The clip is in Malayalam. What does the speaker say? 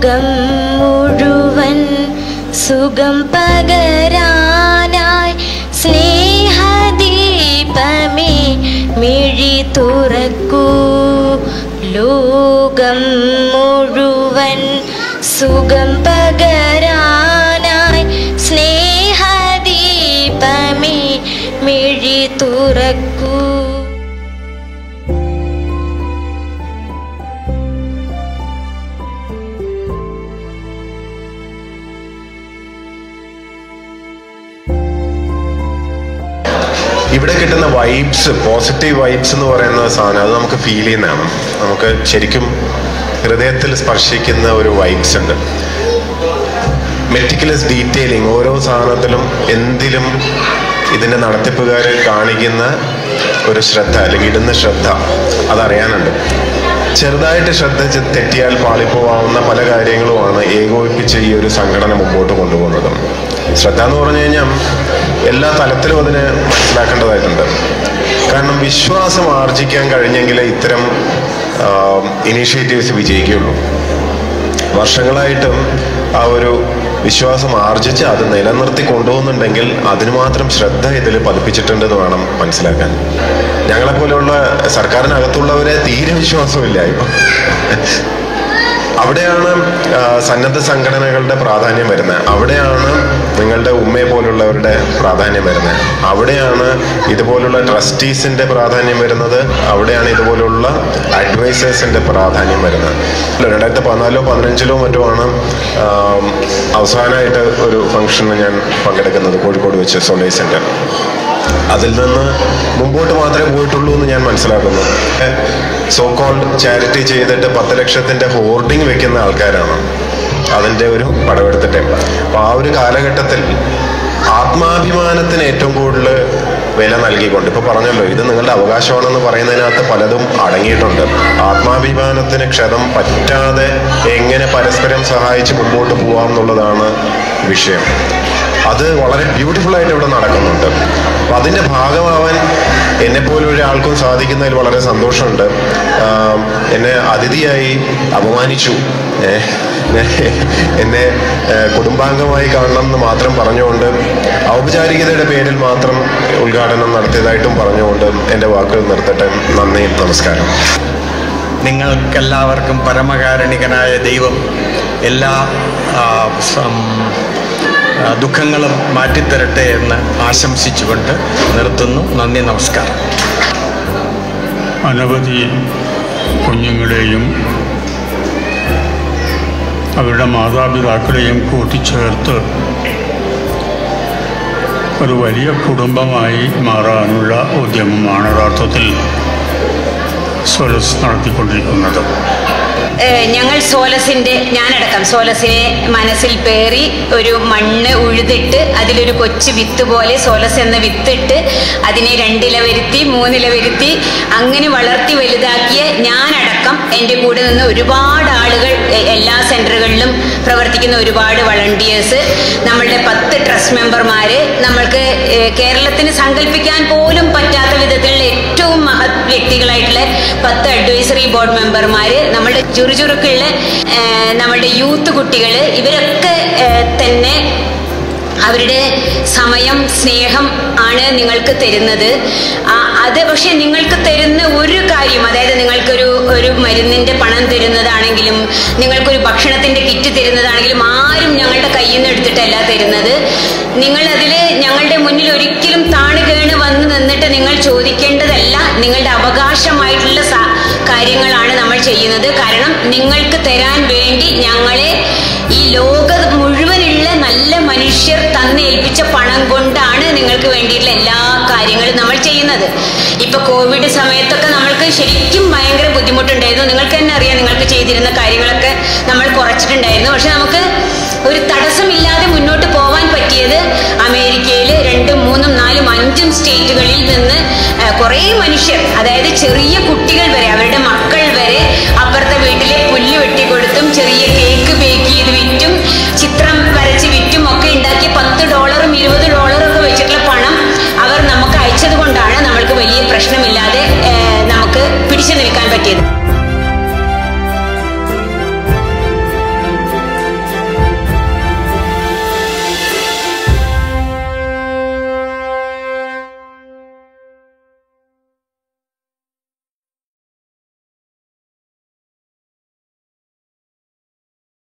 ലോകം മുഴുവൻ സുഖം പകരാനായി സ്നേഹദീപമേ മിഴി തുറക്കൂ ലോകം മുഴുവൻ സുഖം പകരാനായി സ്നേഹദീപമേ മിഴി തുറക്കൂ ഇവിടെ കിട്ടുന്ന വൈബ്സ് പോസിറ്റീവ് വൈബ്സ് എന്ന് പറയുന്ന സാധനം അത് നമുക്ക് ഫീൽ ചെയ്യുന്നതാണ് നമുക്ക് ശരിക്കും ഹൃദയത്തിൽ സ്പർശിക്കുന്ന ഒരു വൈബ്സ് ഉണ്ട് മെറ്റിക്കുലസ് ഡീറ്റെയിലിംഗ് ഓരോ സാധനത്തിലും എന്തിലും ഇതിൻ്റെ നടത്തിപ്പുകാർ കാണിക്കുന്ന ഒരു ശ്രദ്ധ അല്ലെങ്കിൽ ഇടുന്ന ശ്രദ്ധ അതറിയാനുണ്ട് ചെറുതായിട്ട് ശ്രദ്ധ ചെ- തെറ്റിയാൽ പാളിപ്പോവാവുന്ന പല കാര്യങ്ങളുമാണ് ഏകോപിപ്പിച്ച് ഈ ഒരു സംഘടന മുമ്പോട്ട് കൊണ്ടുപോകുന്നത് ശ്രദ്ധ എന്ന് പറഞ്ഞു കഴിഞ്ഞാൽ എല്ലാ തലത്തിലും അതിനെ മനസ്സിലാക്കേണ്ടതായിട്ടുണ്ട് കാരണം വിശ്വാസം ആർജിക്കാൻ കഴിഞ്ഞെങ്കിലേ ഇത്തരം ഇനീഷ്യേറ്റീവ്സ് വിജയിക്കുകയുള്ളൂ വർഷങ്ങളായിട്ടും ആ ഒരു വിശ്വാസം ആർജിച്ച് അത് നിലനിർത്തി കൊണ്ടുപോകുന്നുണ്ടെങ്കിൽ അതിന് മാത്രം ശ്രദ്ധ ഇതിൽ പതിപ്പിച്ചിട്ടുണ്ടെന്ന് വേണം മനസ്സിലാക്കാൻ ഞങ്ങളെപ്പോലെയുള്ള സർക്കാരിനകത്തുള്ളവരെ തീരെ വിശ്വാസമില്ല ഇപ്പം അവിടെയാണ് ആ, സന്നദ്ധ സംഘടനകളുടെ പ്രാധാന്യം വരുന്നത് അവിടെയാണ് നിങ്ങളുടെ ഉമ്മയെ പോലുള്ളവരുടെ പ്രാധാന്യം വരുന്നത് അവിടെയാണ് ഇതുപോലുള്ള ട്രസ്റ്റീസിന്റെ പ്രാധാന്യം വരുന്നത് അവിടെയാണ് ഇതുപോലുള്ള അഡ്വൈസേഴ്സിന്റെ പ്രാധാന്യം വരുന്നത് രണ്ടായിരത്തി പതിനാലോ പതിനഞ്ചിലോ മറ്റോ ആണ് ആ, അവസാനമായിട്ട് ഒരു ഫംഗ്ഷന് ഞാൻ പങ്കെടുക്കുന്നത് കോഴിക്കോട് വെച്ച് സോണൈ സെന്റർ അതിൽ നിന്ന് മുമ്പോട്ട് മാത്രമേ പോയിട്ടുള്ളൂ എന്ന് ഞാൻ മനസ്സിലാക്കുന്നു സോ കോൾഡ് ചാരിറ്റി ചെയ്തിട്ട് പത്ത് ലക്ഷത്തിന്റെ ഹോർഡിംഗ് വെക്കുന്ന ആൾക്കാരാണ് അതിന്റെ ഒരു പടമെടുത്തിട്ട് അപ്പൊ ആ ഒരു കാലഘട്ടത്തിൽ ആത്മാഭിമാനത്തിന് ഏറ്റവും കൂടുതൽ വില നൽകിക്കൊണ്ട് ഇപ്പൊ പറഞ്ഞല്ലോ ഇത് നിങ്ങളുടെ അവകാശമാണെന്ന് പറയുന്നതിനകത്ത് പലതും അടങ്ങിയിട്ടുണ്ട് ആത്മാഭിമാനത്തിന് ക്ഷതം പറ്റാതെ എങ്ങനെ പരസ്പരം സഹായിച്ച് മുമ്പോട്ട് പോവാം എന്നുള്ളതാണ് വിഷയം അത് വളരെ ബ്യൂട്ടിഫുൾ ആയിട്ട് ഇവിടെ നടക്കുന്നുണ്ട് അപ്പൊ അതിന്റെ ഭാഗമാവാൻ എന്നെ പോലെ ഒരാൾക്കും സാധിക്കുന്നതിൽ വളരെ സന്തോഷമുണ്ട് ആം, എന്നെ അതിഥിയായി അപമാനിച്ചു ഏ, എന്നെ ഏ, കുടുംബാംഗമായി കാണണം എന്ന് മാത്രം പറഞ്ഞുകൊണ്ട് ഔപചാരികതയുടെ പേരിൽ മാത്രം ഉദ്ഘാടനം നടത്തിയതായിട്ടും പറഞ്ഞുകൊണ്ട് എൻ്റെ വാക്കുകൾ നിർത്തട്ടെ നന്ദി നമസ്കാരം നിങ്ങൾക്കെല്ലാവർക്കും പരമകാരുണികനായ ദൈവം എല്ലാ ആ, സം- ആ, ദുഃഖങ്ങളും മാറ്റിത്തരട്ടെ എന്ന് ആശംസിച്ചുകൊണ്ട് നിർത്തുന്നു നന്ദി നമസ്കാരം അനവധി കുഞ്ഞുങ്ങളെയും അവരുടെ മാതാപിതാക്കളെയും കൂട്ടിച്ചേർത്ത് ഒരു വലിയ കുടുംബമായി മാറാനുള്ള ഉദ്യമമാണ് യഥാർത്ഥത്തിൽ സ്വലസ് നടത്തിക്കൊണ്ടിരിക്കുന്നത് ഏഹ് ഞങ്ങൾ സോലസിന്റെ ഞാനടക്കം സോലസിനെ മനസ്സിൽ പേറി ഒരു മണ്ണ് ഉഴുതിട്ട് അതിലൊരു കൊച്ചു വിത്ത് പോലെ സോലസ് എന്ന വിത്തിട്ട് അതിനെ രണ്ടില വരുത്തി മൂന്നില വരുത്തി അങ്ങനെ വളർത്തി വലുതാക്കിയ ഞാനടക്കം എൻ്റെ കൂടെ നിന്ന് ഒരുപാട് ആളുകൾ എ- എല്ലാ സെന്ററുകളിലും പ്രവർത്തിക്കുന്ന ഒരുപാട് വളണ്ടിയേഴ്സ് നമ്മളുടെ പത്ത് ട്രസ്റ്റ് മെമ്പർമാര് നമ്മൾക്ക് ഏഹ് കേരളത്തിന് സങ്കല്പിക്കാൻ പോലും പറ്റാത്ത വിധത്തിലുള്ള ഏറ്റവും മഹത് വ്യക്തികളായിട്ടുള്ള പത്ത് അഡ്വൈസറി ബോർഡ് മെമ്പർമാര് നമ്മുടെ ചുറുചുറുക്കുള്ള ഏഹ്, നമ്മുടെ യൂത്ത് കുട്ടികൾ ഇവരൊക്കെ ഏഹ്, തന്നെ അവരുടെ സമയം സ്നേഹം ആണ് നിങ്ങൾക്ക് തരുന്നത് ആ, അത് പക്ഷെ നിങ്ങൾക്ക് തരുന്ന ഒരു കാര്യം അതായത് നിങ്ങൾക്കൊരു ഒരു മരുന്നിന്റെ പണം തരുന്നതാണെങ്കിലും നിങ്ങൾക്കൊരു ഭക്ഷണത്തിന്റെ കിറ്റ് തരുന്നതാണെങ്കിലും ആരും ഞങ്ങളുടെ കയ്യിൽ നിന്ന് എടുത്തിട്ടല്ല തരുന്നത് നിങ്ങൾ അതിൽ ഞങ്ങളുടെ മുന്നിൽ ഒരിക്കലും താണു കേണ് വന്ന് നിന്നിട്ട് നിങ്ങൾ ചോദിക്കേണ്ടതല്ല നിങ്ങളുടെ അവകാശമായിട്ടുള്ള സ- കാര്യങ്ങളാണ് നമ്മൾ ചെയ്യുന്നത് കാരണം നിങ്ങൾക്ക് തരാൻ വേണ്ടി ഞങ്ങളെ ഈ ലോക മുഴുവനുള്ള നല്ല മനുഷ്യർ തന്നേൽപ്പിച്ച പണം കൊണ്ടാണ് നിങ്ങൾക്ക് വേണ്ടിയിട്ടുള്ള എല്ലാ കാര്യങ്ങളും നമ്മൾ ചെയ്യുന്നത് ഇപ്പൊ കോവിഡ് സമയത്തൊക്കെ നമ്മൾക്ക് ശരിക്കും ഭയങ്കര ബുദ്ധിമുട്ടുണ്ടായിരുന്നു നിങ്ങൾക്ക് തന്നെ അറിയാം നിങ്ങൾക്ക് ചെയ്തിരുന്ന കാര്യങ്ങളൊക്കെ നമ്മൾ കുറച്ചിട്ടുണ്ടായിരുന്നു പക്ഷെ നമുക്ക് ഒരു തടസ്സമില്ലാതെ മുന്നോട്ട് പോവാൻ പറ്റിയത് അമേരിക്കയിൽ രണ്ടും മൂന്നും നാലും അഞ്ചും സ്റ്റേറ്റുകളിൽ നിന്ന് ആ, കുറേ മനുഷ്യർ അതായത് ചെറിയ കുട്ടികൾ വരെ അവരുടെ മക്കൾ വരെ അപ്പുറത്തെ വീട്ടിലെ പുല്ല് വെട്ടിക്കൊടുത്തും ചെറിയ കേക്ക് ബേക്ക് ചെയ്ത് വിറ്റും ചിത്രം വരച്ച് വിറ്റും ഒക്കെ ഉണ്ടാക്കി പത്ത് ഡോളറും ഇരുപത് ഡോളറും ഒക്കെ വെച്ചിട്ടുള്ള പണം അവർ നമുക്ക് അയച്ചത് കൊണ്ടാണ് നമ്മൾക്ക് വലിയ പ്രശ്നമില്ലാതെ ഏ, നമുക്ക് പിടിച്ചു നിൽക്കാൻ പറ്റിയത്